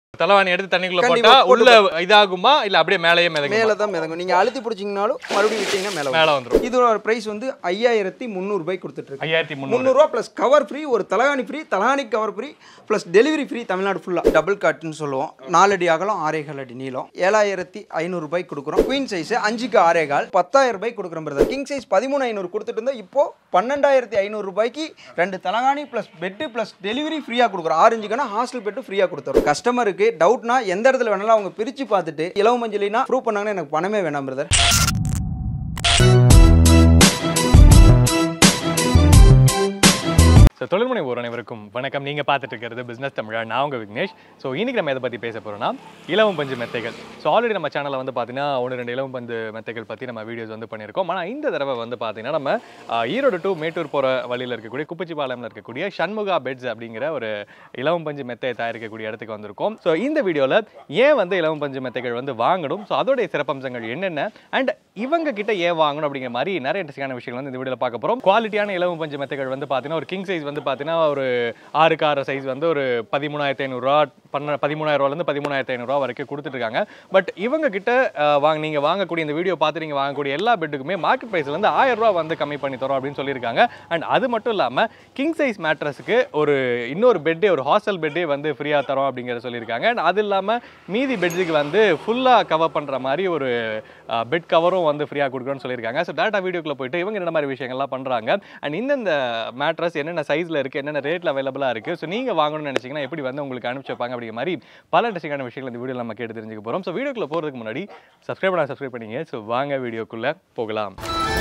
தலைவாணி எடுத்து தண்ணிக்குள்ள கண்டிப்பா போட்டா உள்ள இதாகுமா இல்ல அப்படியே மேலேயே மிதங்குமா மேலே தான் மிதங்கும் நீங்கள் அழுத்தி பிடிச்சிங்கனாலும் மறுபடியும் விட்டீங்கன்னா மேலே மேல வந்துரும் இதோட ப்ரைஸ் வந்து ஐயாயிரத்தி முந்நூறுபாய் கொடுத்துட்ருக்கு ஐயாயிரத்தி முந்நூறு முந்நூறுரூவா ப்ளஸ் கவர் ஃப்ரீ ஒரு தலகாணி ஃப்ரீ தலகாணி cover free plus delivery free Tamil Nadu ஃபுல்லாக டபுள் காட்டுன்னு சொல்லுவோம் நாலடி அகலம் ஆறேகால் அடி நீளம் ஏழாயிரத்தி ஐநூறுபாய்க்கு கொடுக்குறோம் குயின் சைஸ் அஞ்சுக்கு ஆறேகால் பத்தாயிரம் ரூபாய்க்கு கொடுக்குறோம் பிரதர் கிங் சைஸ் பதிமூணு ஐநூறு கொடுத்துட்டு இருந்தால் இப்போ பன்னெண்டாயிரத்தி ஐநூறுபாய்க்கு ரெண்டு தலகாணி ப்ளஸ் பெட்டு ப்ளஸ் டெலிவரி ஃப்ரீயாக கொடுக்குறோம் ஆரஞ்சுக்கான ஹாஸ்டல் பெட்டு ஃப்ரீயாக கொடுத்துறோம் கஸ்டமருக்கு டவுட்னா எந்த இடத்துல வேணாலும் அவங்க பிரித்து பார்த்துட்டு இலவ மஞ்சளினா ப்ரூவ் பண்ணாங்கன்னா எனக்கு பணமே வேணாம் பிரதர் ஸோ தொழில்முனை ஒரு அனைவருக்கும் வணக்கம் நீங்கள் பார்த்துட்டு இருக்கிறது பிஸ்னஸ் தமிழா நான் உங்கள் விக்னேஷ் ஸோ இன்னைக்கு நம்ம எதை பற்றி பேச போகிறோம்னா இலவம் பஞ்சு மெத்தைகள் ஸோ ஆல்ரெடி நம்ம சேனலில் வந்து பார்த்தீங்கன்னா ஒன்று ரெண்டு இலவம் பஞ்சு மெத்தைகள் பற்றி நம்ம வீடியோஸ் வந்து பண்ணியிருக்கோம் ஆனால் இந்த தடவை வந்து பார்த்தீங்கன்னா நம்ம ஆஹ், ஈரோடு டு மேட்டூர் போகிற வழியில் இருக்கக்கூடிய குப்பச்சிபாளையம்ல இருக்கக்கூடிய சண்முகா பெட்ஸ் அப்படிங்கிற ஒரு இலவம் பஞ்சு மெத்தை தயாரிக்கக்கூடிய இடத்துக்கு வந்திருக்கோம் ஸோ இந்த வீடியோவில் ஏன் வந்து இலவம் பஞ்சு மெத்தைகள் வந்து வாங்கணும் ஸோ அதோடைய சிறப்பம்சங்கள் என்னென்ன அண்ட் இவங்க கிட்ட ஏன் வாங்கணும் அப்படிங்கிற மாதிரி நிறைய இன்ட்ரெஸ்டிங்கான விஷயங்கள் வந்து இந்த வீடியோவில் பார்க்க போகிறோம் குவாலிட்டியான இலவம் பஞ்சு மெத்தைகள் வந்து பார்த்தீங்கன்னா ஒரு கிங் சைஸ் வந்து பார்த்தீங்கன்னா ஒரு ஆறுக்கு ஆறு சைஸ் வந்து ஒரு பதிமூணாயிரத்தி ஐநூறுரூவா பன்ன பதிமூணாயிரரூவாலேருந்து பதிமூணாயிரத்தி ஐநூறுரூவா வரைக்கும் கொடுத்துட்ருக்காங்க பட் இவங்க கிட்ட அஹ், வாங்க நீங்கள் வாங்கக்கூடிய இந்த வீடியோ பார்த்து நீங்கள் வாங்கக்கூடிய எல்லா பெட்டுக்குமே மார்க்கெட் ப்ரைஸ்ல வந்து ஆயிரம் ரூபா வந்து கம்மி பண்ணி தரோம் அப்படின்னு சொல்லியிருக்காங்க அண்ட் அது மட்டும் இல்லாமல் கிங் சைஸ் மேட்ரஸுக்கு ஒரு இன்னொரு பெட்டே ஒரு ஹாஸ்டல் பெட்டே வந்து ஃப்ரீயாக தரோம் அப்படிங்கிற சொல்லியிருக்காங்க அண்ட் அது இல்லாமல் மீதி பெட்ஸுக்கு வந்து ஃபுல்லாக கவர் பண்ணுற மாதிரி ஒரு பெட் கவரும் வந்து ஃப்ரீயாக கொடுக்குறோன்னு சொல்லியிருக்காங்க ஸோ டேட்டா வீடியோக்குள்ள போயிட்டு இவங்க என்ன மாதிரி விஷயங்கள்லாம் பண்ணுறாங்க அண்ட் இந்தந்த மேட்ரஸ் என்னென்ன சைஸில் இருக்குது என்னென்ன ரேட்டில் அவைலபிளாக இருக்குது ஸோ நீங்கள் வாங்கணும்னு நினச்சிங்கன்னா எப்படி வந்து உங்களுக்கு அனுப்பிச்சு வைப்பாங்க அப்படிங்கிற மாதிரி பல இன்ட்ரெஸ்டிங்கான விஷயங்கள் இந்த வீடியோ நம்ம கேட்டு தெரிஞ்சுக்க போகிறோம் ஸோ வீடியோக்குள்ள போகிறதுக்கு முன்னாடி சப்ஸ்கிரைப் பண்ண சப்ஸ்கிரைப் பண்ணிங்க ஸோ வாங்க வீடியோக்குள்ளே போகலாம்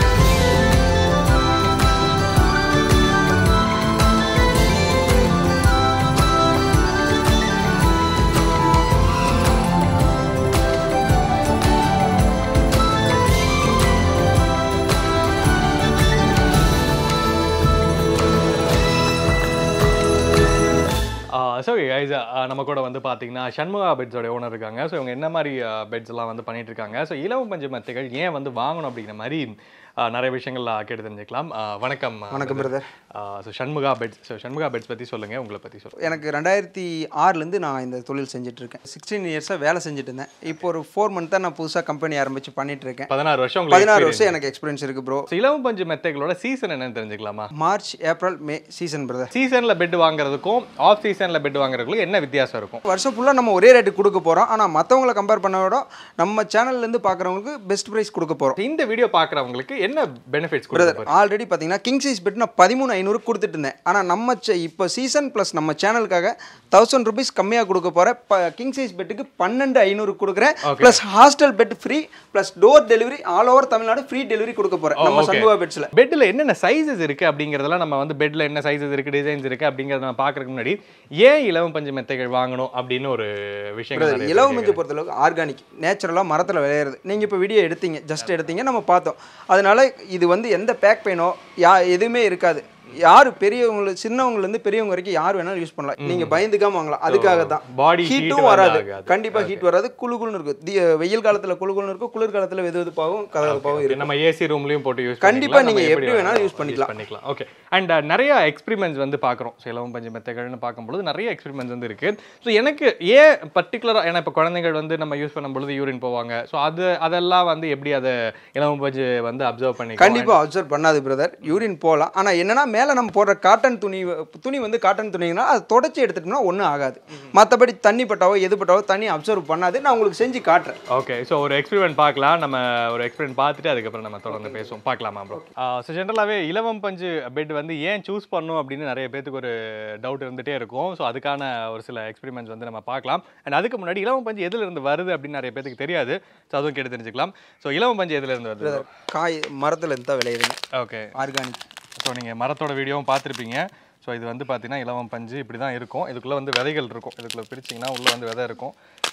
ஸோ கைஸ் நம்ம கூட வந்து பார்த்தீங்கன்னா சண்முகா பெட்ஸோட ஓனர் இருக்காங்க ஸோ இவங்க என்ன மாதிரி பெட்ஸ் எல்லாம் வந்து பண்ணிட்டு இருக்காங்க ஸோ இலவம் பஞ்சு மெத்தைகள் ஏன் வந்து வாங்கணும் அப்படிங்கிற மாதிரி ஆஹ், நிறைய விஷயங்கள் கேட்டு தெரிஞ்சுக்கலாம் ஆஹ், வணக்கம் வணக்கம் brother so Shanmuga beds so Shanmuga beds பற்றி சொல்லுங்கள் உங்களை பற்றி சொல்லுங்கள் எனக்கு ரெண்டாயிரத்தி ஆறுலேருந்து நான் இந்த தொழில் செஞ்சுட்டு இருக்கேன் சிக்ஸ்டீன் இயர்ஸாக வேலை செஞ்சுட்டு இருந்தேன் இப்போ ஒரு ஃபோர் மந்த் தான் நான் புதுசாக கம்பெனி ஆரம்பிச்சு பண்ணிட்டு இருக்கேன் பதினாறு வருஷம் உங்களுக்கு பதினாறு வருஷம் எனக்கு எக்ஸ்பீரியன்ஸ் இருக்கு ப்ரோ So, இலவம் பஞ்சு மெத்தைகளோட சீசன் என்னன்னு தெரிஞ்சுக்கலாமா March April May season brother சீசனில் பெட் வாங்குறதுக்கும் ஆஃப் சீசனில் பெட் வாங்குறதுக்கும் என்ன வித்தியாசம் இருக்கும் வருஷம் ஃபுல்லாக நம்ம ஒரே ரேட்டு கொடுக்க போகிறோம் ஆனால் மற்றவங்கள கம்பேர் பண்ண விட நம்ம சேனல்லேருந்து பார்க்குறவங்களுக்கு பெஸ்ட் ப்ரைஸ் கொடுக்க போகிறோம் இந்த வீடியோ பார்க்குறவங்களுக்கு என்ன பெனிஃபிட்ஸ் பிரதர் கொடுக்குறது ஆல்ரெடி பார்த்தீங்கன்னா கிங் சைஸ் பெட் நான் பதிமூணு ஐநூறு கொடுத்துட்டு இருந்தேன் ஆனால் நம்ம ச- இப்போ சீசன் ப்ளஸ் நம்ம சேனலுக்காக தௌசண்ட் ருபீஸ் கம்மியாக கொடுக்க போகிறேன் கிங் சைஸ் பெட்டுக்கு பன்னெண்டு ஐநூறு கொடுக்குறேன் plus hostel bed free plus door delivery all over Tamil Nadu free delivery கொடுக்க போகிறேன் நம்ம okay. சண்முகா பெட்ஸில் பெட்டில் என்னென்ன சைஸஸ் இருக்குது அப்படிங்கிறதெல்லாம் நம்ம வந்து பெட்டில் என்ன சைஸஸ் இருக்குது டிசைன்ஸ் இருக்குது அப்படிங்கிறத நம்ம பார்க்கறதுக்கு முன்னாடி ஏன் இலவம் பஞ்சு மெத்தைகள் வாங்கணும் அப்படின்னு ஒரு விஷயம் நிறைய இலவ மஞ்சள் பொறுத்தளவுக்கு ஆர்கானிக் நேச்சுரலாக மரத்தில் விளையிறது நீங்கள் இப்போ வீடியோ எடுத்தீங்க ஜஸ்ட் எடுத்தீங்க நம்ம பார்த்தோம் அதனால இது வந்து எந்த பேக் பெயினோ யா எதுவுமே இருக்காது யார் பெரியவங்க சின்னவங்கலேருந்து பெரியவங்க வரைக்கும் யார் வேணாலும் யூஸ் பண்ணலாம் நீங்கள் பயந்துக்காம வாங்கலாம் அதுக்காக தான் body heat ஹீட்டும் வந்து வராது ஆகாது. கண்டிப்பாக ஹீட் வராது குளு குளுன்னு இருக்கும் தி- வெயில் காலத்தில் குளு குளுன்னு இருக்கும் குளிர் காலத்தில் வெது வெதுப்பாகவும் கதகப்பாகவும் இருக்கும் நம்ம ஏசி ரூம்லயும் போட்டு யூஸ் கண்டிப்பா நீங்க எப்படி வேணாலும் use பண்ணிக்கலாம். பண்ணிக்கலாம் ஓகே அண்ட் நிறைய எக்ஸ்பெரிமெண்ட்ஸ் வந்து பார்க்குறோம் இலவம் பஞ்சு மெத்தைகள்னு பார்க்கும்பொழுது நிறைய எக்ஸ்பெரிமெண்ட்ஸ் வந்து இருக்கு ஸோ எனக்கு ஏன் பர்டிகுலராக ஏன்னா இப்போ குழந்தைகள் வந்து நம்ம யூஸ் பண்ணும்பொழுது யூரின் போவாங்க ஸோ அது அதெல்லாம் வந்து எப்படி அதை இலவம் பஞ்சு வந்து அப்சர்வ் பண்ணி கண்டிப்பாக அப்சர்வ் பண்ணாது பிரதர் யூரின் போகலாம் ஆனால் என்னன்னா மேலே நம்ம போடுற காட்டன் துணி துணி வந்து காட்டன் துணிங்கன்னா அது தொடச்சி எடுத்துட்டோம்னா ஒன்றும் ஆகாது மற்றபடி தண்ணி பட்டாவோ எது பட்டாவோ தண்ணி அப்சர்வ் பண்ணாது நான் உங்களுக்கு செஞ்சு காட்டுறேன் ஓகே ஸோ ஒரு எக்ஸ்பெரிமெண்ட் பார்க்கலாம் நம்ம ஒரு எக்ஸ்பெரிமெண்ட் பார்த்துட்டு அதுக்கப்புறம் நம்ம தொடர்ந்து பேசுவோம் பார்க்கலாமா ப்ரோ ஸோ ஜென்ரலாகவே இலவம் பஞ்சு பெட் வந்து ஏன் சூஸ் பண்ணும் அப்படின்னு நிறைய பேத்துக்கு ஒரு டவுட் இருந்துகிட்டே இருக்கும் ஸோ அதுக்கான ஒரு சில எக்ஸ்பெரிமெண்ட்ஸ் வந்து நம்ம பார்க்கலாம் அண்ட் அதுக்கு முன்னாடி இலவம் பஞ்சு எதுல இருந்து வருது அப்படின்னு நிறைய பேத்துக்கு தெரியாது ஸோ அதுவும் கேட்டு தெரிஞ்சுக்கலாம் ஸோ இலவம் பஞ்சு எதுல இருந்து வருது காய் மரத்துல இருந்து தான் விளையுதுங்க ஓகே ஆர்கானிக் ஸோ நீங்கள் மரத்தோட வீடியோவும் பார்த்துருப்பீங்க ஸோ இது வந்து பார்த்தீங்கன்னா இலவம் பஞ்சு இப்படி தான் இருக்கும் இதுக்குள்ளே வந்து விதைகள் இருக்கும் இதுக்குள்ளே பிரிச்சிங்கன்னா உள்ளே வந்து விதை இருக்கும்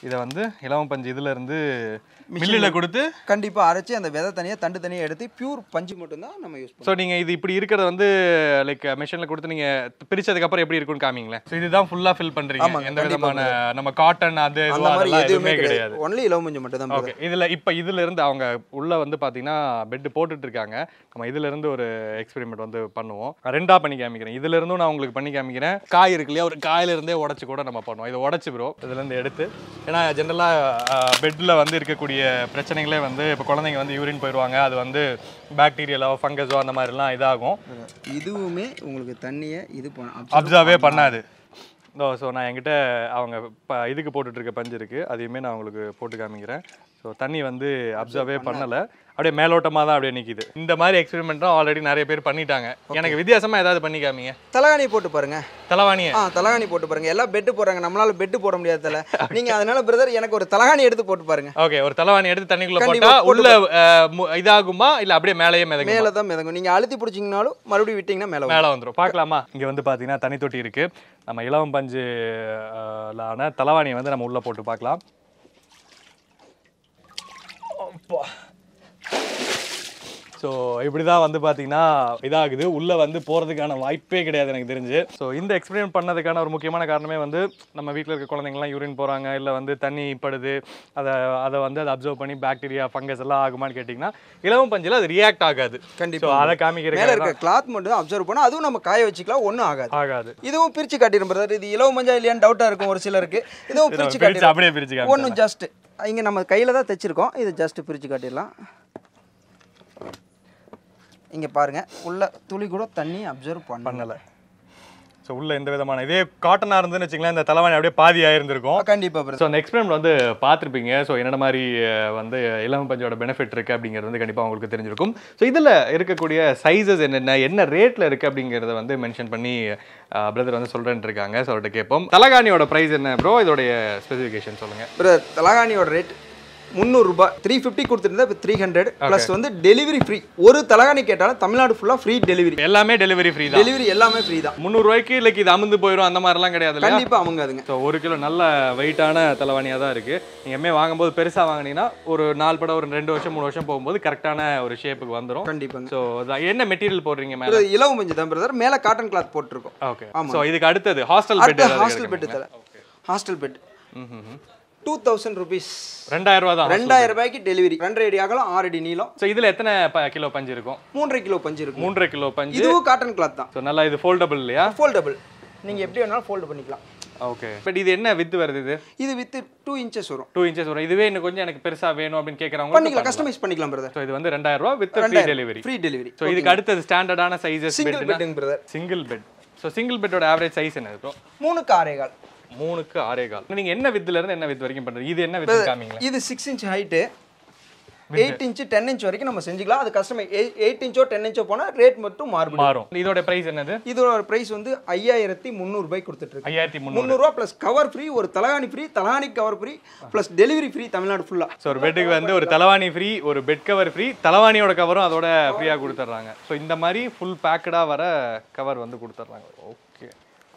இதை வந்து இலவம் பஞ்சு இதுல இருந்து மில்லில் கொடுத்து கண்டிப்பாக அரைச்சி அந்த விதை தனியாக தண்டு தனியாக எடுத்து பியூர் பஞ்சு மட்டும்தான் நம்ம யூஸ் பண்ணுவோம் ஸோ நீங்கள் இது இப்படி இருக்கிறத வந்து லைக் மிஷினில் கொடுத்து நீங்கள் பிரிச்சதுக்கு அப்புறம் எப்படி இருக்கும்னு காமிங்களேன் ஸோ இதுதான் ஃபுல்லாக ஃபில் பண்ணுறீங்க ஆமாங்க, எந்த கண்டிப்பா விதமான நம்ம காட்டன் அது இது அந்த மாதிரி அதெல்லாம் எதுவுமே எதுவுமே கிடையாது கிடையாது ஒன்லி இலவ மஞ்சள் மட்டும் தான் ஓகே இதில் இப்போ இதுல இருந்து அவங்க உள்ள வந்து பார்த்தீங்கன்னா பெட் போட்டுட்டு இருக்காங்க நம்ம இதுல இருந்து ஒரு எக்ஸ்பெரிமெண்ட் வந்து பண்ணுவோம் ரெண்டா பண்ணி காமிக்கிறேன் இதுல இருந்தும் நான் உங்களுக்கு பண்ணி காமிக்கிறேன் காய் இருக்கு இல்லையா ஒரு காயில இருந்தே உடச்சு கூட நம்ம பண்ணுவோம் இதை உடச்சு ப்ரோ இதுல இருந்து எடுத்து ஏன்னா ஜென்ரலாக பெட்ல வந்து இருக்கக்கூடிய பிரச்சனைகளே வந்து இப்போ குழந்தைங்க வந்து யூரின் போயிடுவாங்க அது வந்து பாக்டீரியாலோ ஃபங்கஸோ அந்த மாதிரிலாம் இதாகும் இதுவுமே உங்களுக்கு தண்ணியை இது பண்ண அப்சர்வே பண்ணாது ஓ ஸோ நான் என்கிட்ட அவங்க ப இதுக்கு போட்டுட்டு இருக்க பஞ்சு இருக்கு அதையுமே நான் உங்களுக்கு போட்டு காமிக்கிறேன் ஸோ தண்ணி வந்து அப்சர்வே பண்ணலை அப்படியே மேலோட்டமாக தான் அப்படியே நிற்கிது இந்த மாதிரி எக்ஸ்பெரிமெண்ட்டும் ஆல்ரெடி நிறைய பேர் பண்ணிட்டாங்க எனக்கு வித்தியாசமா ஏதாவது பண்ணி காமிங்க தலகாணி போட்டு பாருங்க தலைவாணியை ஆ தலகாணி போட்டு பாருங்க எல்லாம் பெட்டு போடுறாங்க நம்மளால பெட்டு போட முடியாது தல நீங்க அதனால பிரதர் எனக்கு ஒரு தலகாணி எடுத்து போட்டு பாருங்க ஓகே ஒரு தலைவாணி எடுத்து தண்ணிக்குள்ள கண்டிப்பா போட்டா உள்ள அஹ், மு- இதாகுமா இல்ல அப்படியே மேலேயே மிதங்குமா மேலே தான் மிதங்கும் நீங்க அழுத்தி பிடிச்சிங்கனாலும் மறுபடியும் விட்டீங்கன்னா மேலே மேலே வந்துடும் பார்க்கலாமா இங்கே வந்து பார்த்தீங்கன்னா தனி தொட்டி இருக்கு நம்ம இலவம் பஞ்சு அஹ், லான தலைவாணியை வந்து நம்ம உள்ள போட்டு பார்க்கலாம் ஸோ இப்படி தான் வந்து பார்த்தீங்கன்னா இதாகுது உள்ளே வந்து போகிறதுக்கான வாய்ப்பே கிடையாது எனக்கு தெரிஞ்சு ஸோ இந்த எக்ஸ்பெரிமெண்ட் பண்ணதுக்கான ஒரு முக்கியமான காரணமே வந்து நம்ம வீட்டில் இருக்க குழந்தைங்கலாம் யூரின் போகிறாங்க இல்லை வந்து தண்ணி படுது அதை அதை வந்து அதை அப்சர்வ் பண்ணி பாக்டீரியா ஃபங்கஸ் எல்லாம் ஆகுமான்னு கேட்டிங்கன்னா இலவம் பஞ்சில் அது ரியாக்ட் ஆகாது கண்டிப்பா. ஸோ அதை மேலே காமிக்கிறதுக்காக இருக்க கிளாத் மட்டும் அப்சர்வ் பண்ணா அதுவும் நம்ம காய வச்சுக்கலாம் ஒன்றும் ஆகாது ஆகாது இதுவும் பிரிச்சு காட்டிடும் பிரதர் இது இலவ மஞ்சள் இல்லையான்னு டவுட்டா இருக்கும் ஒரு சிலருக்கு இதுவும் இதை பிரிச்சு பிரிச்சு காட்டிடும் அப்படியே பிரிச்சு காமிச்சிடலாம். ஒன்றும் ஜஸ்ட் இங்க நம்ம கையில தான் தைச்சிருக்கோம் இது ஜஸ்ட் பிரிச்சு காட்டிடலாம் இங்க பாருங்க உள்ள துளி கூட தண்ணி அப்சர்வ் பண்ண பண்ணலை ஸோ உள்ள எந்த விதமான இதே காட்டனாக இருந்துன்னு வச்சுங்களேன் இந்த தலைவாணி அப்படியே பாதி ஆயிருந்திருக்கும் கண்டிப்பா பிரதர் ஸோ அந்த எக்ஸ்பெரிமெண்ட் வந்து பார்த்துருப்பீங்க ஸோ என்னென்ன மாதிரி அஹ், வந்து இளம் பஞ்சோட பெனிஃபிட் இருக்குது அப்படிங்கிறது வந்து கண்டிப்பாக உங்களுக்கு தெரிஞ்சிருக்கும் ஸோ இதில் இருக்கக்கூடிய சைஸஸ் என்னென்ன என்ன ரேட்டில் இருக்குது அப்படிங்கிறத வந்து மென்ஷன் பண்ணி பிரதர் வந்து சொல்கிறேன் இருக்காங்க ஸோ அவர்கிட்ட கேட்போம் தலகாணியோட ப்ரைஸ் என்ன ப்ரோ இதோடைய ஸ்பெசிஃபிகேஷன் சொல்லுங்கள் பிரதர் தலகாணியோட ரேட் முந்நூறுரூபா த்ரீ ஃபிஃப்டி கொடுத்துருந்தா இப்போ த்ரீ ஹண்ட்ரட் ப்ளஸ் வந்து டெலிவரி ஃப்ரீ ஒரு தலகாணி கேட்டாலும் தமிழ்நாடு ஃபுல்லாக ஃப்ரீ டெலிவரி எல்லாமே டெலிவரி ஃப்ரீ தான் டெலிவரி எல்லாமே ஃப்ரீ தான் முந்நூறுரூவாய்க்கு இல்லை இது அமுந்து போயிடும் அந்த மாதிரிலாம் கிடையாது இல்லையா கண்டிப்பா அமுங்காதுங்க ஸோ ஒரு கிலோ நல்ல வெயிட்டான தலைவாணியாக தான் இருக்குது நீங்கள் எம்மே வாங்கும்போது பெருசாக வாங்குனீங்கன்னா ஒரு நாலு படம் ஒரு ரெண்டு வருஷம் மூணு வருஷம் போகும்போது கரெக்டான ஒரு ஷேப்புக்கு வந்துடும் கண்டிப்பாங்க ஸோ என்ன மெட்டீரியல் போடுறீங்க மேலே பிரதர் இலவ மஞ்சள் தான் பிரதர் மேலே காட்டன் கிளாத் போட்டிருக்கோம் ஓகே ஸோ இதுக்கு அடுத்தது ஹாஸ்டல் பெட் அடுத்த ஹாஸ்டல் பெட் தர hostel bed two thousand rupees ரெண்டாயிரம் ரூபா தான் ரெண்டாயிரம் ரூபாய்க்கு டெலிவரி ரெண்டரை அடி அகலம் ஆறு அடி நீளம் ஸோ இதில் எத்தனை ப- கிலோ பஞ்சு இருக்கும் மூன்றரை கிலோ பஞ்சு இருக்கும் மூன்றரை கிலோ பஞ்சு இதுவும் காட்டன் கிளாத் தான் ஸோ நல்லா இது ஃபோல்டபுள் இல்லையா ஃபோல்டபுள் நீங்க எப்படி வேணாலும் ஃபோல்டு பண்ணிக்கலாம் ஓகே பட் இது என்ன வித்து வருது இது இது வித் டூ இன்ச்சஸ் வரும் டூ இன்ச்சஸ் வரும் இதுவே இன்னும் கொஞ்சம் எனக்கு பெருசா வேணும் அப்படின்னு கேட்குறவங்க பண்ணிக்கலாம் கஸ்டமைஸ் பண்ணிக்கலாம் பிரதர் ஸோ இது வந்து ரெண்டாயிரம் ரூபா with free delivery free delivery so இதுக்கு அடுத்தது ஸ்டாண்டர்டான சைஸஸ் சிங்கிள் பெட்டுங்க brother single bed so single பெட்டோட ஆவரேஜ் சைஸ் என்ன ப்ரோ மூணுக்கு ஆறேகால் மூணுக்கு ஆறே கால் நீங்க என்ன வித்துல இருந்து என்ன வித் வரைக்கும் பண்றீங்க இது என்ன வித்து காமிங்களேன் இது six inch height eight inch ten inch வரைக்கும் நம்ம செஞ்சுக்கலாம் அது கஸ்டமை எயிட் இன்ச்சோ டென் இன்ச்சோ போனால் ரேட் மட்டும் மாறுபடும் மாறும் இதோட பிரைஸ் என்னது இதோட பிரைஸ் வந்து ஐயாயிரத்தி முந்நூறுபாய் கொடுத்துட்டு இருக்கு ஐயாயிரத்தி முந்நூறு முந்நூறுரூவா ப்ளஸ் கவர் ஃப்ரீ ஒரு தலகாணி ஃப்ரீ தலகாணி cover free plus delivery free Tamil Nadu ஃபுல்லாக ஸோ ஒரு பெட்டுக்கு வந்து ஒரு தலைவாணி ஃப்ரீ ஒரு பெட் கவர் ஃப்ரீ தலைவாணியோட கவரும் அதோட ஃப்ரீயாக கொடுத்துட்றாங்க ஸோ இந்த மாதிரி ஃபுல் பேக்கடாக வர கவர் வந்து கொடுத்துட்றாங்க ஓகே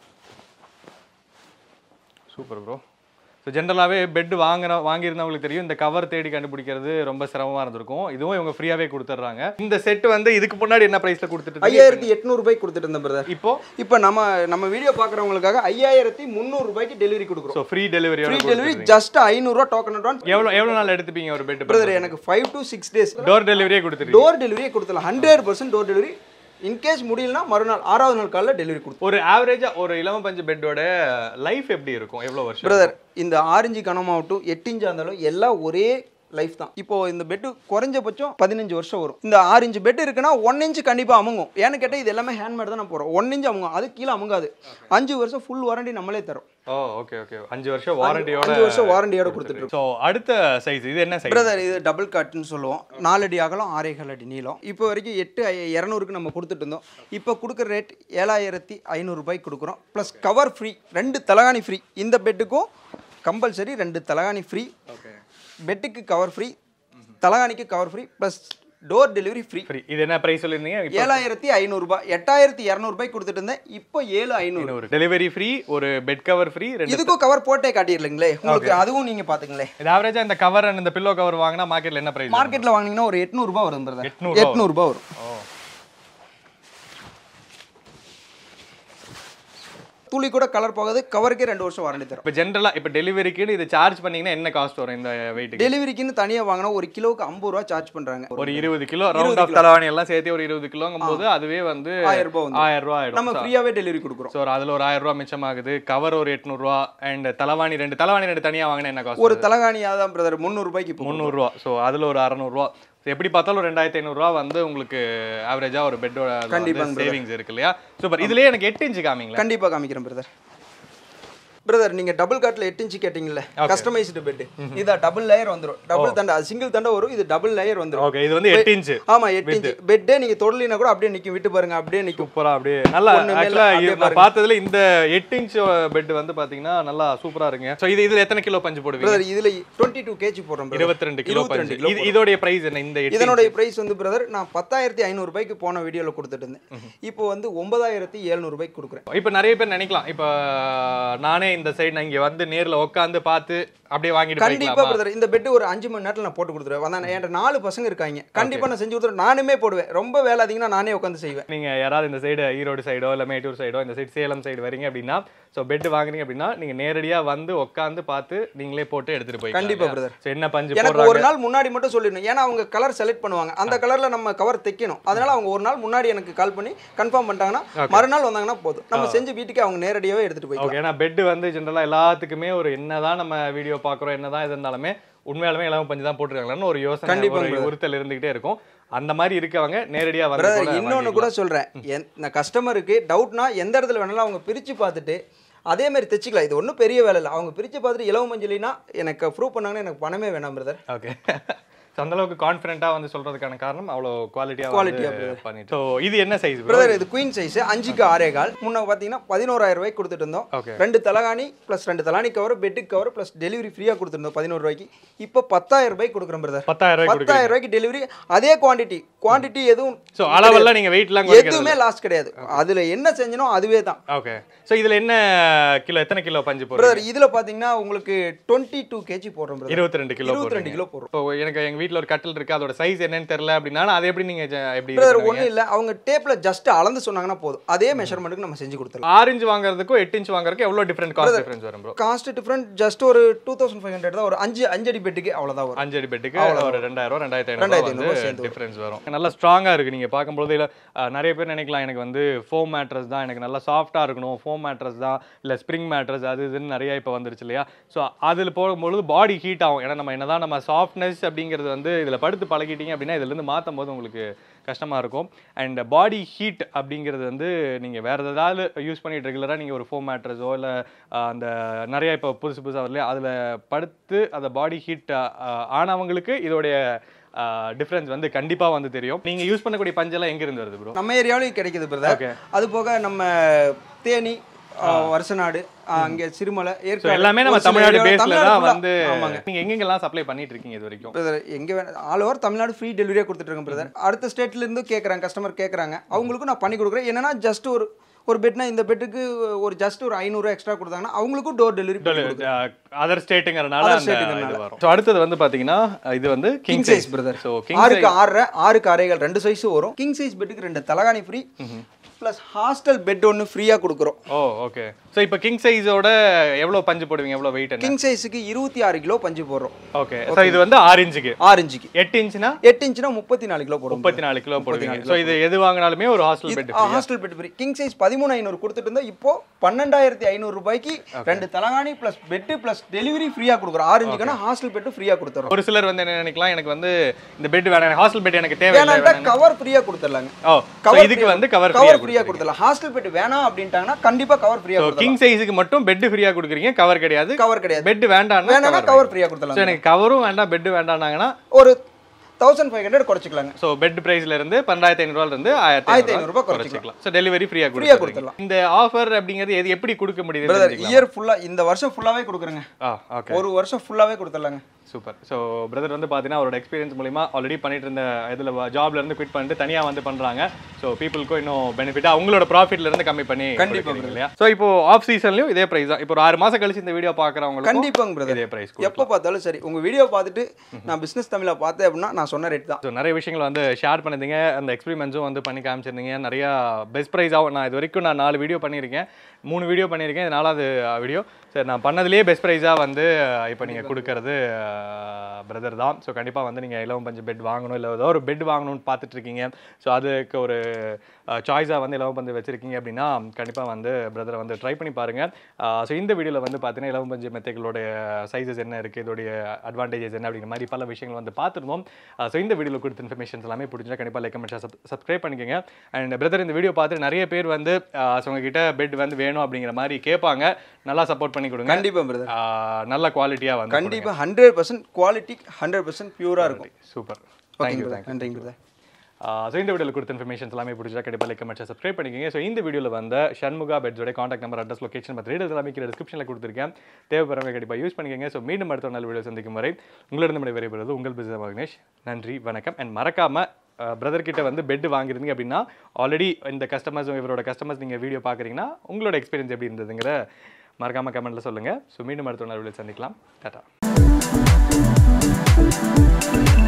சூப்பர் ப்ரோ ஸோ ஜென்ரலாகவே பெட் வாங்குற வாங்கியிருந்தவங்களுக்கு தெரியும் இந்த கவர் தேடி கண்டுபிடிக்கிறது ரொம்ப சிரமமாக இருந்திருக்கும் இதுவும் இவங்க ஃப்ரீயாகவே கொடுத்துட்றாங்க இந்த செட் வந்து இதுக்கு முன்னாடி என்ன ப்ரைஸில் கொடுத்துட்டு இருந்தீங்க? ஐயாயிரத்தி எட்நூறுபாய் கொடுத்துட்டு இருந்தேன் பிரதர் இப்போ இப்போ நம்ம நம்ம வீடியோ பார்க்குறவங்களுக்காக ஐயாயிரத்தி முந்நூறுபாய்க்கு டெலிவரி கொடுக்குறோம் ஸோ ஃப்ரீ டெலிவரியோட ஃப்ரீ டெலிவரி ஜஸ்ட் ஐநூறுரூவா டோக்கன் அட்வான்ஸ் எவ்வளோ எவ்வளோ நாள் எடுத்துப்பீங்க ஒரு பெட் பிரதர் எனக்கு five to six days door டெலிவரியே கொடுத்துருக்கீங்க டோர் டெலிவரியே கொடுத்துடலாம் hundred percent door delivery in case முடியலனா மறுநாள் ஆறாவது நாள் காலைல டெலிவரி கொடுத்துருவோம் ஒரு ஆவரேஜா ஒரு இளம பஞ்சு பெட்டோட லைஃப் எப்படி இருக்கும் எவ்வளவு வருஷம் பிரதர் இந்த ஆரஞ்சு கனமாகட்டும் எட்டு இன்ச்சா இருந்தாலும் எல்லாம் ஒரே லைஃப் தான் இப்போ இந்த பெட்டு குறைஞ்சபட்சம் பதினஞ்சு வருஷம் வரும் இந்த ஆறு இன்ச்சு பெட் இருக்குன்னா ஒன் இன்ச்சு கண்டிப்பாக அமுங்கும் ஏன்னு கேட்டால் இது எல்லாமே ஹேண்ட்மேட் தான் நான் போகிறோம் ஒன் இன்ச் அமுங்கும் அது கீழே அமுங்காது அஞ்சு வருஷம் ஃபுல் வாரண்டி நம்மளே தரோம் ஓ ஓகே ஓகே அஞ்சு வருஷம் வாரண்டியோட அஞ்சு வருஷம் வாரண்டியோட கொடுத்துட்டு இருக்கோம் ஸோ அடுத்த சைஸ் இது என்ன சைஸ் பிரதர் இது டபுள் காட்டுன்னு சொல்லுவோம் நாலு அடி அகலம் ஆறேகால் அடி நீளம் இப்போ வரைக்கும் எட்டு ஐ- இரநூறுக்கு நம்ம கொடுத்துட்டு இருந்தோம் இப்போ கொடுக்குற ரேட் ஏழாயிரத்தி ஐநூறுரூபாய்க்கு கொடுக்குறோம் ப்ளஸ் கவர் ஃப்ரீ ரெண்டு தலகாணி ஃப்ரீ இந்த பெட்டுக்கும் கம்பல்சரி ரெண்டு தலகாணி ஃப்ரீ ஓகே பெட்டுக்கு கவர் ஃப்ரீ தலகாணிக்கு cover free plus door delivery free free இது என்ன பிரைஸ் சொல்லியிருந்தீங்க இப்போ ஏழாயிரத்தி ஐநூறுரூபா எட்டாயிரத்தி இரநூறுபாய்க்கு கொடுத்துட்டு இருந்தேன் இப்போ ஏழு ஐநூறு ஒரு டெலிவரி ஃப்ரீ ஒரு பெட் கவர் ஃப்ரீ ரெண்டு இதுக்கும் கவர் போட்டே காட்டிடலைங்களே உங்களுக்கு அதுவும் நீங்க பாத்துங்களேன் இது ஆவரேஜா இந்த கவர் அண்ட் இந்த பில்லோ கவர் வாங்கினா மார்க்கெட்ல என்ன பிரைஸ் மார்க்கெட்ல வாங்குனீங்கன்னா ஒரு எட்நூறுபா வரும் பிரதர் 800 எட்நூறுபா வரும் ஓ துளி கூட கலர் போகாது கவருக்கே ரெண்டு வருஷம் வாரண்டி தரும் இப்போ ஜென்ரலா இப்போ டெலிவரிக்கு இது சார்ஜ் பண்ணீங்கன்னா என்ன காஸ்ட் வரும் இந்த வெயிட்டுக்கு டெலிவரிக்குன்னு தனியா வாங்கினா ஒரு கிலோவுக்கு ஐம்பது ரூபா சார்ஜ் பண்றாங்க ஒரு இருபது கிலோ ரவுண்ட் ஆஃப் தலைவாணி எல்லாம் சேர்த்து ஒரு இருபது கிலோங்கும் போது அதுவே வந்து ஆயிரம் ரூபாய் வந்து ஆயிரம் ரூபாய் ஆயிடும் நம்ம ஃப்ரீயாவே டெலிவரி கொடுக்குறோம் ஸோ அதுல ஒரு ஆயிரம் ரூபாய் மிச்சமாகுது கவர் ஒரு எட்நூறுவா அண்ட் தலைவாணி ரெண்டு தலைவாணி ரெண்டு தனியா வாங்கினா என்ன காஸ்ட் ஒரு தலகாணி அதான் பிரதர் முந்நூறு ரூபாய்க்கு இப்போ முந்நூறுரூவா ஸோ அதுல ஒரு அறநூறுவா எப்படி பார்த்தாலும் ஒரு ரெண்டாயிரத்தி ஐநூறுரூவா வந்து உங்களுக்கு ஆவரேஜா ஒரு பெட்டோட கண்டிப்பாங்க சேவிங்ஸ் இருக்கு இல்லையா சூப்பர் இதுலயே எனக்கு எட்டு இன்ச்சு காமிங்களா கண்டிப்பா காமிக்கிறேன் பிரதர் பிரதர் நீங்க டபுள் காட்ல எட்டு இன்ச்சு கேட்டீங்கல்ல கஸ்டமைஸ்டு பெட் இதா டபுள் லேயர் வந்துரும் டபுள் தண்டை அது சிங்கிள் தண்டை வரும் இது டபுள் லேயர் வந்துரும் ஓகே இது வந்து எட்டு இன்ச்சு ஆமா எட்டு இன்ச்சு பெட்டே நீங்க தொடலினா கூட அப்படியே நிக்கும் விட்டு பாருங்க அப்படியே நிக்கும் சூப்பரா அப்படியே நல்லா ஒண்ணு மேல ஆக்சுவலா அப்படியே நான் பார்த்ததுல இந்த எட்டு இன்ச் பெட் வந்து பாத்தீங்கன்னா நல்லா சூப்பரா இருக்குங்க ஸோ இது இதுல எத்தனை கிலோ பஞ்சு போடுவீங்க பிரதர் இதுல டுவெண்ட்டி டூ கேஜி போடுறோம் brother. இருபத்தி ரெண்டு கிலோ 22 பஞ்சு கிலோ இது இதோடைய பிரைஸ் என்ன இந்த எட்டு இதனுடைய பிரைஸ் வந்து பிரதர் நான் பத்தாயிரத்தி ஐநூறு ரூபாய்க்கு போன வீடியோல கொடுத்துட்டு இருந்தேன் இப்போ வந்து ஒன்பதாயிரத்தி எழுநூறு ரூபாய்க்கு கொடுக்குறேன் இப்போ நிறைய பேர் நினைக்கலாம் இப்போ நானே இந்த சைடு நான் இங்க வந்து நேர்ல உட்காந்து பார்த்து அப்படியே வாங்கிட்டு கண்டிப்பா போய்க்கலாமா பிரதர் இந்த பெட் ஒரு அஞ்சு மணி நேரத்துல நான் போட்டு கொடுத்துருவேன் வந்தா என்கிட்ட நாலு பசங்க இருக்காங்க கண்டிப்பா நான் செஞ்சு கொடுத்துருவேன் நானுமே போடுவேன் ரொம்ப வேலை அதிகம்னா நானே உட்காந்து செய்வேன் நீங்க யாராவது இந்த சைடு ஈரோடு சைடோ இல்ல மேட்டூர் சைடோ இந்த சைடு சேலம் சைடு வரீங்க அப்படின்னா ஸோ பெட் வாங்குறீங்க அப்படின்னா நீங்க நேரடியா வந்து உட்காந்து பார்த்து நீங்களே போட்டு எடுத்துட்டு போய் கண்டிப்பா brother. ஸோ என்ன பஞ்சு எனக்கு போடுறாங்க ஒரு நாள் முன்னாடி மட்டும் சொல்லிடணும் ஏன்னா அவங்க கலர் செலக்ட் பண்ணுவாங்க அந்த கலர்ல நம்ம கவர் தைக்கணும் அதனால அவங்க ஒரு நாள் முன்னாடி எனக்கு கால் பண்ணி கன்ஃபார்ம் பண்ணிட்டாங்கன்னா மறுநாள் வந்தாங்கன்னா போதும் நம்ம செஞ்சு வீட்டுக்கு அவங்க நேரடியாவே எடுத்துட்டு போய்க்கலாம் ஓகே ஏன்னா பெட் வந்து ஜென்ரலா எல்லாத்துக்குமே ஒரு என்னதான் நம்ம வீடியோ பார்க்குறோம் என்னதான் இது இருந்தாலுமே உண்மையாலுமே இளம் பஞ்சு தான் போட்டுருக்காங்களான்னு ஒரு யோசனை கண்டிப்பா ஒரு உறுத்தல் இருந்துகிட்டே இருக்கும் அந்த மாதிரி இருக்கவங்க நேரடியா வந்து பிரதர் கூட இன்னொன்னு கூட சொல்றேன் என்- இந்த கஸ்டமருக்கு டவுட்னா எந்த இடத்துல வேணாலும் அவங்க பிரிச்சு பார்த்துட்டு அதே மாதிரி தைச்சிக்கலாம் இது ஒன்றும் பெரிய வேலை இல்லை அவங்க பிரிச்சு பார்த்துட்டு இலவ மஞ்சளினா எனக்கு ப்ரூவ் பண்ணாங்கன்னா எனக்கு பணமே வேணாம் பிரதர் ஓகே ஸோ அந்த அளவுக்கு கான்ஃபிடென்ட்டாக வந்து சொல்றதுக்கான காரணம் அவ்வளோ குவாலிட்டியாக Quality ஆ குவாலிட்டியாக பண்ணிட்டு ஸோ இது என்ன சைஸ் ப்ரோ பிரதர் இது குயின் சைஸ் அஞ்சுக்கு ஆறே கால் முன்ன பார்த்தீங்கன்னா பதினோராயிரம் ரூபாய்க்கு கொடுத்துட்டு இருந்தோம் ஓகே ரெண்டு தலகாணி ப்ளஸ் ரெண்டு தலாணி cover bed cover plus delivery ஃப்ரீயாக கொடுத்துருந்தோம் பதினோரு ரூபாய்க்கு இப்போ பத்தாயிரம் ரூபாய்க்கு கொடுக்குறேன் பிரதர் பத்தாயிரம் ரூபாய் கொடுக்குறீங்க பத்தாயிரம் ரூபாய்க்கு டெலிவரி அதே குவாண்டிட்டி குவாண்டிட்டி எதுவும் ஸோ அளவெல்லாம் நீங்கள் வெயிட்லாம் குறைக்கிறது எதுவுமே லாஸ்ட் கிடையாது அதுல என்ன செஞ்சனோ அதுவே தான் ஓகே ஸோ இதில் என்ன கிலோ எத்தனை கிலோ பஞ்சு போடுறீங்க பிரதர் இதுல பாத்தீங்கன்னா உங்களுக்கு டுவெண்ட்டி டூ கேஜி போடுறோம் பிரதர் இருபத்தி ரெண்டு கிலோ இருபத்தி ரெண்டு கிலோ போடுறோம் இப்போ எனக்கு எங்க வீட்ல ஒரு கட்டில் இருக்கு அதோட சைஸ் என்னன்னு தெரியல அப்படின்னா நான் அதை எப்படி நீங்க ஜ- எப்படி இது பிரதர் பண்ணுவீங்க? ஒண்ணும் இல்ல அவங்க டேப்ல ஜஸ்ட் அளந்து சொன்னாங்கன்னா போதும் அதே மெஷர்மெண்ட்டுக்கு நம்ம செஞ்சு கொடுத்துடலாம் ஆறு இன்ச் வாங்குறதுக்கும் எட்டு இன்ச் வாங்குறதுக்கும் எவ்வளவு டிஃபரெண்ட் காஸ்ட் டிஃபரன்ஸ் வரும் ப்ரோ காஸ்ட் டிஃபரெண்ட் ஜஸ்ட் ஒரு டூ தௌசண்ட் ஃபைவ் ஹண்ட்ரட் தான் ஒரு அஞ்சு அஞ்சு அடி பெட்டுக்கு அவ்வளவுதான் வரும் அஞ்சு அடி பெட்டுக்கு ஒரு ரெண்டாயிரம் ரெண்டாயிரத்தி ஐநூறு ரெண்டாயிரத்தி வந்து ஐநூறு சேர்ந்து டிஃபரன்ஸ் வரும் நல்லா ஸ்ட்ராங்கா இருக்கு நீங்க பார்க்கும்போது இல்ல அஹ், நிறைய பேர் நினைக்கலாம் எனக்கு வந்து ஃபோம் மேட்ரஸ் தான் எனக்கு நல்லா சாஃப்டா இருக்கணும் ஃபோம் மேட்ரஸ் தான் இல்ல ஸ்ப்ரிங் மேட்ரஸ் அது இதுன்னு நிறைய இப்போ வந்துருச்சு இல்லையா ஸோ அதில் போகும்பொழுது பாடி ஹீட் ஆகும் ஏன்னா நம்ம என்னதான் நம்ம சாஃப்ட்னஸ் அப்படிங்கிறது வந்து இதில் படுத்து பழகிட்டீங்க அப்படின்னா இதுலேருந்து மாற்றும் போது உங்களுக்கு கஷ்டமாக இருக்கும் அண்ட் பாடி ஹீட் அப்படிங்கிறது வந்து நீங்கள் வேறு ஏதாவது யூஸ் பண்ணிட்டு ரெகுலராக நீங்கள் ஒரு ஃபோம் மேட்ரஸோ இல்லை அந்த நிறைய இப்போ புதுசு புதுசாக வரலையா அதில் படுத்து அந்த பாடி ஹீட் ஆனவங்களுக்கு இதோடைய டிஃப்ரென்ஸ் வந்து கண்டிப்பாக வந்து தெரியும் நீங்கள் யூஸ் பண்ணக்கூடிய பஞ்செல்லாம் எங்கேருந்து வருது ப்ரோ நம்ம ஏரியாவிலையும் கிடைக்குது பிரதர் ஓகே அது போக நம்ம தேனி ஆ, வருஷநாடு ஆ, அங்க சிறுமலை ஸோ ஏற்காடு எல்லாமே நம்ம ஒரு சில தமிழ்நாடு area- பேஸில் தமிழ்நாடு தான் full-ஆ. வந்து ஆமாங்க நீங்கள் எங்கெங்கெல்லாம் சப்ளை பண்ணிட்டு இருக்கீங்க இது வரைக்கும் பிரதர் எங்க வேணா ஆல் ஓவர் தமிழ்நாடு ஃப்ரீ டெலிவரியா கொடுத்துட்டு இருக்கேன் பிரதர் அடுத்த ஸ்டேட்ல இருந்து கேட்குறாங்க கஸ்டமர் கேட்குறாங்க அவங்களுக்கும் நான் பண்ணி கொடுக்குறேன் என்னன்னா ஜஸ்ட் ஒரு ஒரு பெட்னா இந்த பெட்டுக்கு ஒரு ஜஸ்ட் ஒரு ஐநூறுரூவா எக்ஸ்ட்ரா கொடுத்தாங்கன்னா அவங்களுக்கும் டோர் டெலிவரி அதர் ஸ்டேட்டுங்கிறனால Other அந்த state-ங்கிறனால. இது வரும் ஸோ அடுத்தது வந்து பார்த்தீங்கன்னா இது வந்து king king size size brother so king ஆறுக்கு ஆறரை ஆறுக்கு அரைகள் ரெண்டு சைஸும் வரும் கிங் சைஸ் பெட்டுக்கு ரெண்டு தலகாணி ஃப்ரீ ப்ளஸ் ஹாஸ்டல் பெட் ஒன்று ஃப்ரீயாக கொடுக்குறோம் ஓ ஓகே ஸோ இப்போ கிங் சைஸோட எவ்வளோ பஞ்சு போடுவீங்க எவ்வளோ வெயிட் என்ன கிங் சைஸுக்கு இருபத்தி ஆறு கிலோ பஞ்சு போடுறோம் ஓகே ஸோ இது வந்து ஆறு இன்ச்சுக்கு ஆறு இன்ச்சுக்கு எட்டு இன்ச்சுனா எட்டு இன்ச்சுனா முப்பத்தி நாலு கிலோ போடும் முப்பத்தி நாலு கிலோ போடுவீங்க ஸோ இது எது வாங்கினாலுமே ஒரு hostel bed hostel bed free king size பதிமூணு ஐநூறு கொடுத்துட்டு இருந்தா இப்போ பன்னெண்டாயிரத்தி ஐநூறு ரூபாய்க்கு ரெண்டு தலகாணி ப்ளஸ் பெட்டு ப்ளஸ் டெலிவரி ஃப்ரீயாக கொடுக்குறோம் ஆறு இன்ச்சுக்குன்னா ஹாஸ்டல் பெட்டு ஃப்ரீயாக கொடுத்துறோம் ஒரு சிலர் வந்து என்ன நினைக்கலாம் எனக்கு வந்து இந்த பெட் வேணாம் ஹாஸ்டல் பெட் எனக்கு தேவை இல்லை வேணாண்டா கவர் ஃப்ரீயாக கொடுத்துடலாங்க ஓ ஸோ Cover இதுக்கு free- வந்து கவர் கவர் ஃப்ரீயாக ஃப்ரீயாக கொடுத்துடலாம் ஹாஸ்டல் பெட் வேணாம் அப்படின்ட்டாங்கன்னா கண்டிப்பாக கவர் ஃப்ரீயாக ஸோ கொடுத்துடலாம் கிங் சைஸுக்கு மட்டும் பெட் ஃப்ரீயாக கொடுக்குறீங்க கவர் கிடையாது கவர் கிடையாது பெட் வேண்டாம்னா வேணாம்னா கவர் ஃப்ரீயாக கொடுத்துடலாம் ஸோ எனக்கு கவரும் வேண்டாம் பெட் வேண்டாம்னாங்கன்னா ஒரு தௌசண்ட் ஃபைவ் ஹண்ட்ரட் குறைச்சிக்கலாங்க ஸோ பெட் பிரைஸ்ல இருந்து பன்னெண்டாயிரத்தி ஐநூறுவால இருந்து ஆயிரத்தி ஆயிரத்தி ஐநூறு ஐநூறுபா குறைச்சிக்கலாம் ஸோ டெலிவரி ஃப்ரீயாக ஃப்ரீயாக கொடுத்துருக்கலாம் கொடுத்துடலாம் இந்த ஆஃபர் அப்படிங்கிறது எது எப்படி கொடுக்க முடியுது பிரதர் இயர் ஃபுல்லாக இந்த வருஷம் ஃபுல்லாகவே கொடுக்குறேங்க ஆ ஓகே ஒரு வருஷம் ஃபுல்லாகவே கொடுத்துடலாங்க சூப்பர் ஸோ பிரதர் வந்து பார்த்தீங்கன்னா அவரோட எக்ஸ்பீரியன்ஸ் மூலிமா ஆல்ரெடி பண்ணிட்டு இருந்த இதில் ஜாப்ல இருந்து குவிட் பண்ணிட்டு தனியாக வந்து பண்ணுறாங்க ஸோ பீப்புளுக்கும் இன்னும் பெனிஃபிட்டாக அவங்களோட ப்ராஃபிட்ல இருந்து கம்மி பண்ணி கண்டிப்பா கொடுக்குறீங்க இல்லையா ஸோ இப்போ ஆஃப் சீசன்லையும் இதே ப்ரைஸ் தான் இப்போ ஒரு ஆறு மாதம் கழிச்சு இந்த வீடியோ பார்க்குறவங்களுக்கு கண்டிப்பாங்க பிரதர் இதே ப்ரைஸ் எப்போ பார்த்தாலும் சரி உங்கள் வீடியோ பார்த்துட்டு நான் பிஸ்னஸ் தமிழை பார்த்தேன் அப்படின்னா நான் சொன்ன ரேட் தான் ஸோ நிறைய விஷயங்கள் வந்து ஷேர் பண்ணிருந்தீங்க அந்த எக்ஸ்பெரிமெண்ட்ஸும் வந்து பண்ணி காமிச்சிருந்தீங்க நிறையா பெஸ்ட் ப்ரைஸாகவும் நான் இது வரைக்கும் நான் நாலு வீடியோ பண்ணியிருக்கேன் மூணு வீடியோ பண்ணியிருக்கேன் இது நாலாவது வீடியோ சரி நான் பண்ணதுலேயே பெஸ்ட் ப்ரைஸாக வந்து இப்போ நீங்கள் கொடுக்கறது பிரதர் தான் ஸோ கண்டிப்பாக வந்து நீங்கள் இலவம் பஞ்சு பெட் வாங்கணும் இல்லை ஏதோ ஒரு பெட் வாங்கணும்னு பார்த்துட்டு இருக்கீங்க ஸோ அதுக்கு ஒரு சாய்ஸாக வந்து இலவம் பஞ்சு வச்சிருக்கீங்க அப்படின்னா கண்டிப்பாக வந்து பிரதரை வந்து ட்ரை பண்ணி பாருங்கள் ஸோ இந்த வீடியோவில் வந்து பார்த்தீங்கன்னா இலவம் பஞ்சு மெத்தைகளோட சைஸஸ் என்ன இருக்குது இதோடைய அட்வான்டேஜஸ் என்ன அப்படிங்கிற மாதிரி பல விஷயங்கள் வந்து பார்த்துருந்தோம் ஸோ இந்த வீடியோவில் கொடுத்த இன்ஃபர்மேஷன்ஸ் எல்லாமே பிடிச்சா கண்டிப்பாக லைக் கமெண்ட் சப்ஸ்கிரைப் பண்ணிக்கோங்க அண்ட் பிரதர் இந்த வீடியோ பார்த்து நிறைய பேர் வந்து ஸோ உங்ககிட்ட பெட் வந்து வேணும் அப்படிங்கிற மாதிரி கேட்பாங்க நல்லா சப்போர்ட் பண்ணி கொடுங்க கண்டிப்பாக பிரதர் ஆஹ் நல்ல குவாலிட்டியாக வந்து கண்டிப்பாக hundred percent quality hundred percent பியூராக இருக்கும் சூப்பர் ஓகேங்க தேங்க்யூ பிரதர் நன்றிங்க பிரதர் ஸோ இந்த வீடியோவில் கொடுத்த இன்ஃபர்மேஷன்ஸ் எல்லாமே பிடிச்சா கண்டிப்பாக லைக் கமெண்ட் சப்ஸ்கிரைப் பண்ணிக்கோங்க ஸோ இந்த வீடியோவில் வந்த ஷண்முகா பெட்ஸோட காண்டாக்ட் நம்பர் அட்ரஸ் லொகேஷன் மற்ற ரீடர்ஸ் எல்லாமே கீழே டிஸ்கிரிப்ஷனில் கொடுத்துருக்கேன் தேவைப்படுறவங்க கண்டிப்பாக யூஸ் பண்ணிக்கோங்க ஸோ மீண்டும் அடுத்த ஒரு நல்ல வீடியோ சந்திக்கும் வரை உங்களிடம் விடைபெறுவது உங்கள் பிசினஸ் மகனேஷ் நன்றி வணக்கம் அண்ட் மறக்காமல் பிரதர் கிட்ட வந்து பெட் வாங்கியிருந்தீங்க அப்படின்னா ஆல்ரெடி இந்த கஸ்டமர்ஸ் இவரோட கஸ்டமர்ஸ் நீங்கள் வீடியோ பார்க்குறீங்கன்னா உங்களோட எக்ஸ்பீரியன்ஸ் எப்படி இருந்ததுங்கிற மறக்காமல் கமெண்ட்டில் சொல்லுங்கள் ஸோ மீண்டும் அடுத்த ஒரு நல்ல வீடியோ சந்திக்கலாம் டாட்டா